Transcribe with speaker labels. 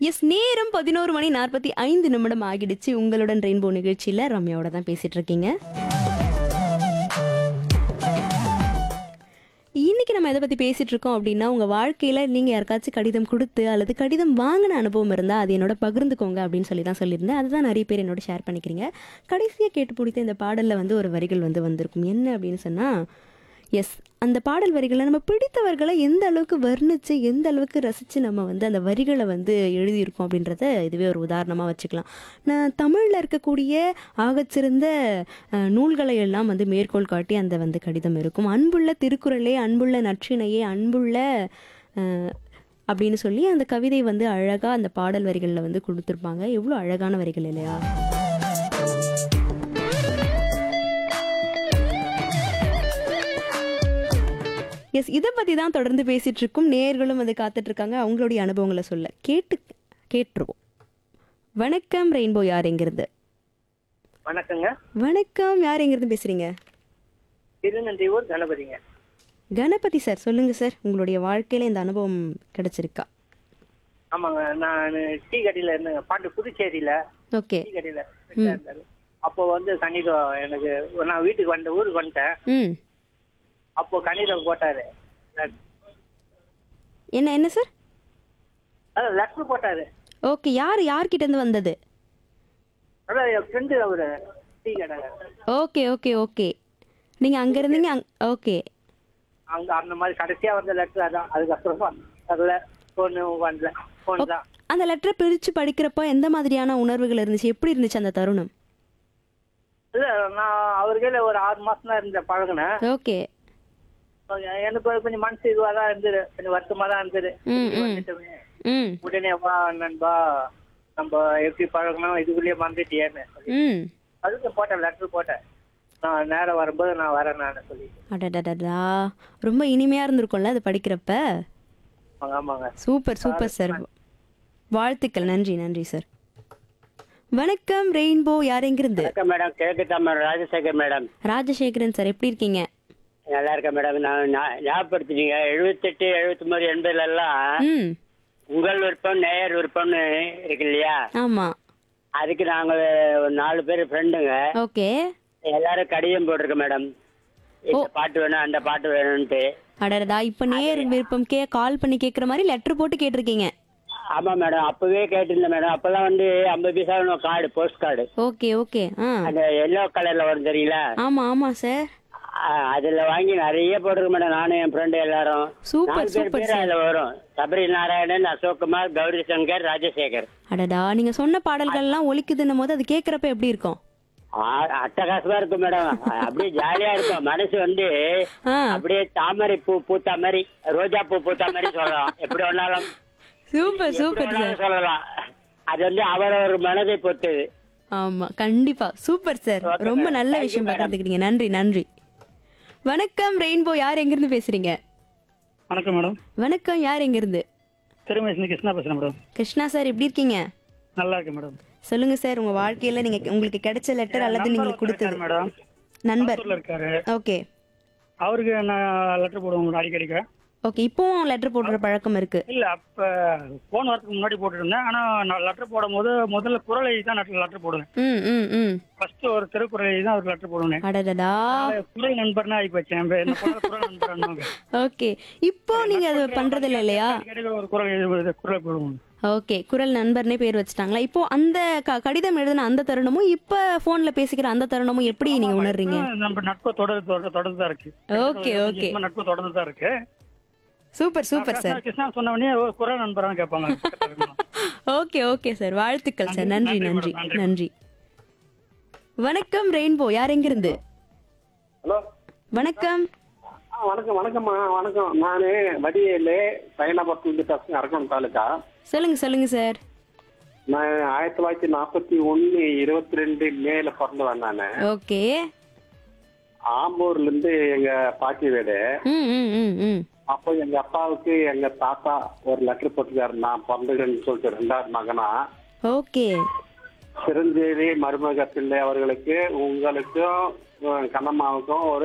Speaker 1: S நேரம் பதினோரு மணி நாற்பத்தி ஐந்து நிமிடம் ஆகிடுச்சு உங்களுடன் ரெயின்போ நிகழ்ச்சியில் ரம்யாவோட தான் பேசிட்டு இருக்கீங்க இன்னைக்கு நம்ம எதை பற்றி பேசிட்டு இருக்கோம் அப்படின்னா உங்கள் வாழ்க்கையில் நீங்கள் யாருக்காச்சும் கடிதம் கொடுத்து அல்லது கடிதம் வாங்கின அனுபவம் இருந்தால் அது என்னோட பகிர்ந்துக்கோங்க அப்படின்னு சொல்லி தான் சொல்லியிருந்தேன் அதுதான் நிறைய பேர் என்னோட ஷேர் பண்ணிக்கிறீங்க கடைசியாக கேட்டு பிடித்த இந்த பாடலில் வந்து ஒரு வரிகள் வந்து வந்திருக்கும் என்ன அப்படின்னு சொன்னால் எஸ் அந்த பாடல் வரிகளை நம்ம பிடித்தவர்களை எந்த அளவுக்கு வர்ணித்து எந்த அளவுக்கு ரசித்து நம்ம வந்து அந்த வரிகளை வந்து எழுதியிருக்கோம் அப்படின்றத இதுவே ஒரு உதாரணமாக வச்சுக்கலாம் நான் தமிழில் இருக்கக்கூடிய ஆகச்சிறந்த அஹ், நூல்களை எல்லாம் வந்து மேற்கோள் காட்டி அந்த வந்து கடிதம் இருக்கும் அன்புள்ள திருக்குறளே அன்புள்ள நற்றினையே அன்புள்ள அஹ், அப்படின்னு சொல்லி அந்த கவிதை வந்து அழகாக அந்த பாடல் வரிகளில் வந்து கொடுத்துருப்பாங்க எவ்வளோ அழகான வரிகள் இல்லையா எஸ் இதை பற்றி தான் தொடர்ந்து பேசிட்டு இருக்கும் நேர்களும் வந்து காத்துட்டு இருக்காங்க அவங்களுடைய அனுபவங்களை சொல்ல கேட்டு கேட்டுருவோம் வணக்கம் ரெயின்போ யார் எங்கிருந்து
Speaker 2: வணக்கங்க
Speaker 1: வணக்கம் யார் எங்கிருந்து பேசுறீங்க
Speaker 2: திருநன்றியூர் கணபதிங்க
Speaker 1: கணபதி சார் சொல்லுங்க சார் உங்களுடைய வாழ்க்கையில இந்த அனுபவம் கிடைச்சிருக்கா
Speaker 2: ஆமாங்க நான் டீ கடையில இருந்தேங்க பாட்டு புதுச்சேரியில
Speaker 1: ஓகே
Speaker 2: டீ கடையில இருந்தாரு. அப்போ வந்து கணிதம் எனக்கு நான் வீட்டுக்கு வந்த ஊருக்கு வந்துட்டேன்
Speaker 1: ம்
Speaker 2: அப்போ கணிதம் போட்டாரு
Speaker 1: என்ன என்ன சார்
Speaker 2: அதான் லெட்டர் போட்டாரு
Speaker 1: ஓகே யார் யார்கிட்ட இருந்து வந்தது
Speaker 2: அதான் என் ஃப்ரெண்டு அவரு டீ கடை
Speaker 1: ஓகே ஓகே ஓகே நீங்கள் அங்கே இருந்தீங்க அங் ஓகே
Speaker 2: அங்க அந்த மாதிரி கடைசியா வந்த லெட்டர் அதான் அதுக்கப்புறமா அதுல பொண்ணு வரல பொண்ணு தான்
Speaker 1: அந்த லெட்டரை பிரித்து படிக்கிறப்போ எந்த மாதிரியான உணர்வுகள் இருந்துச்சு எப்படி இருந்துச்சு அந்த தருணம்
Speaker 2: இல்ல நான் அவர்கிட்ட ஒரு ஆறு மாசம் தான் இருந்த பழகினேன்
Speaker 1: ஓகே
Speaker 2: எனக்கு கொஞ்சம் மனசு இதுவா தான் இருந்தது கொஞ்சம் வருத்தமா தான் இருந்தது
Speaker 1: ம், ம்.
Speaker 2: வந்துட்டோமே.
Speaker 1: ம்
Speaker 2: உடனே வா நண்பா நம்ம எப்படி பழகணும் இதுக்குள்ளேயே மறந்துட்டியேன்னு சொல்லி
Speaker 1: ம்
Speaker 2: அதுக்கு போட்டேன் லெட்டர் போட்டேன் நான் நேரம் வரும்போது நான் வரேன் நான் சொல்லி
Speaker 1: அடடடடா ரொம்ப இனிமையா இருந்திருக்கும்ல அது படிக்கிறப்ப
Speaker 2: ஆமாங்க ஆமாங்க
Speaker 1: சூப்பர் சூப்பர் சார் வாழ்த்துக்கள் நன்றி நன்றி சார் வணக்கம் ரெயின்போ யார் எங்கிருந்து
Speaker 3: வணக்கம் மேடம் கிழக்கு madam Rajasekar madam
Speaker 1: Rajasekaran sir எப்படி இருக்கீங்க
Speaker 3: நல்லா இருக்கேன் மேடம் நான் ஞா- ஞாபகப்படுத்தினீங்க எழுபத்தெட்டு எழுபத்தி எண்பதுல எல்லாம்
Speaker 1: ம்
Speaker 3: உங்கள் விருப்பம் நேயர் விருப்பம்னு இருக்கு இல்லையா
Speaker 1: ஆமா
Speaker 3: அதுக்கு நாங்க ஒரு நாலு பேர் ஃப்ரெண்டுங்க
Speaker 1: ஓகே
Speaker 3: எல்லாரும் கடிதம் போட்டிருக்கோம் மேடம் இந்த பாட்டு வேணும் அந்த பாட்டு வேணும்ட்டு
Speaker 1: அடடா இப்ப நேர் விருப்பம் கே கால் பண்ணி கேக்குற மாதிரி லெட்டர் போட்டு கேட்டிருக்கீங்க
Speaker 3: ஆமா மேடம் அப்பவே கேட்டிருந்தேன் மேடம் அப்பெல்லாம் வந்து ஐம்பது paisa card post card
Speaker 1: okay okay ஆ
Speaker 3: அந்த எல்லோ கலர்ல வரும் தெரியுங்களா
Speaker 1: ஆமா ஆமா சார்
Speaker 3: ஆ, அதுல வாங்கி நிறைய போட்டிருக்கோம் மேடம் நானும் என் ஃப்ரெண்டு எல்லாரும்
Speaker 1: சூப்பர்
Speaker 3: நாலு பேர்
Speaker 1: சூப்பர்
Speaker 3: பேர்
Speaker 1: சார்
Speaker 3: அதுல வரும் சபரி நாராயணன் அசோக்குமார் கௌரி சங்கர் ராஜசேகர்
Speaker 1: அடடா நீங்க சொன்ன பாடல்கள்லாம் ஒலிக்குதுன்னும் போது அது கேக்குறப்ப எப்படி இருக்கும்
Speaker 3: ஆ, அட்டகாசமா இருக்கும் மேடம் அப்படியே ஜாலியா இருக்கும் மனசு வந்து
Speaker 1: ஆ
Speaker 3: அப்படியே தாமரை பூ பூத்த மாதிரி ரோஜா பூ பூத்த மாதிரி சொல்லலாம் எப்படி வேணாலும்
Speaker 1: சூப்பர்
Speaker 3: எப்படி
Speaker 1: சூப்பர் சார்
Speaker 3: வேணாலும் சொல்லலாம் அது வந்து அவரவர் மனதை பொறுத்தது
Speaker 1: ஆமா கண்டிப்பா சூப்பர் சார்
Speaker 3: Okay,
Speaker 1: ரொம்ப
Speaker 3: madam.
Speaker 1: நல்ல
Speaker 3: Thank you,
Speaker 1: விஷயம்
Speaker 3: madam.
Speaker 1: பகிர்ந்துக்கிட்டீங்க நன்றி நன்றி வணக்கம் ரெயின்போ யார் எங்கிருந்து பேசுறீங்க
Speaker 4: வணக்கம் மேடம்
Speaker 1: வணக்கம் யார் எங்கிருந்து
Speaker 4: திருமேசன் கிருஷ்ணா பேசுறேன் மேடம்
Speaker 1: கிருஷ்ணா சார் எப்படி இருக்கீங்க
Speaker 4: நல்லா இருக்கேன் மேடம்
Speaker 1: சொல்லுங்க சார் உங்க வாழ்க்கையில நீங்க உங்களுக்கு கிடைச்ச லெட்டர் அல்லது நீங்க கொடுத்தது
Speaker 4: மேடம்
Speaker 1: நண்பர்
Speaker 4: ஊர்ல இருக்காரு
Speaker 1: ஓகே
Speaker 4: அவருக்கு நான் லெட்டர் போடுவேன் அடிக்கடிக்க
Speaker 1: ஓகே இப்போவும் லெட்டர் போடுற பழக்கம் இருக்கு
Speaker 4: இல்ல அப்ப போன் வரதுக்கு முன்னாடி போட்டுட்டு இருந்தேன் ஆனா நான் லெட்டர் போடும் போது முதல்ல குரல் எழுதி தான் லெட்டர் போடுவேன்
Speaker 1: ம் ம் ம்
Speaker 4: ஃபர்ஸ்ட் ஒரு திருக்குறள் எழுதி தான் அவருக்கு லெட்டர் போடுவேன்
Speaker 1: அடடடா
Speaker 4: குரல் நண்பர்னா ஆகி போச்சேன் இப்ப என்ன போல குரல் நண்பர்
Speaker 1: ஓகே இப்போ நீங்க அது பண்றது இல்லை இல்லையா
Speaker 4: அடிக்கடி ஒரு குரல் எழுதி குரல் போடுவோம்
Speaker 1: ஓகே குரல் நண்பர்னே பேர் வச்சுட்டாங்களா இப்போ அந்த க- கடிதம் எழுதின அந்த தருணமும் இப்ப போன்ல பேசிக்கிற அந்த தருணமும் எப்படி நீங்க உணர்றீங்க
Speaker 4: நம்ம நட்பு தொடர்ந்து தொடர்ந்து தொடர்ந்து தான் இருக்கு
Speaker 1: ஓகே ஓகே
Speaker 4: நம்ம நட்பு தொடர்ந்து தான் இருக்கு
Speaker 1: சூப்பர் சூப்பர் சார்
Speaker 4: கிருஷ்ணா சொன்ன உடனே ஒரு குரல் நண்பரான்னு கேட்பாங்க பக்கத்துல இருக்கவங்க.
Speaker 1: ஓகே ஓகே சார் வாழ்த்துக்கள் சார் நன்றி
Speaker 4: நன்றி,
Speaker 1: நன்றி
Speaker 4: மேடம், நன்றி.
Speaker 1: நன்றி வணக்கம் ரெயின்போ யார் எங்கிருந்து
Speaker 5: ஹலோ
Speaker 1: வணக்கம்
Speaker 5: ஆ வணக்கம் வணக்கம்மா வணக்கம் நான் வடிவேலு பயணபுரத்துலேருந்து பேசுகிறேன் அரக்கணம் தாலுக்கா
Speaker 1: சொல்லுங்க சொல்லுங்க சார்
Speaker 5: நான் ஆயிரத்தி தொள்ளாயிரத்தி நாற்பத்தி ஒன்று இருபத்தி ரெண்டு மேல பிறந்தவன் நான்
Speaker 1: ஓகே
Speaker 5: ஆம்பூர்லேருந்து எங்கள் பாட்டி வீடு
Speaker 1: ம் ம் ம் ம்
Speaker 5: அப்போ எங்கள் அப்பாவுக்கு எங்கள் தாத்தா ஒரு லெட்டர் போட்டுக்காரு நான் பிறந்துக்கிறேன்னு சொல்லிட்டு ரெண்டாவது மகனா
Speaker 1: ஓகே
Speaker 5: சிரஞ்சீவி மருமக பிள்ளை அவர்களுக்கு உங்களுக்கும் உம், கண்ணம்மாவுக்கும் ஒரு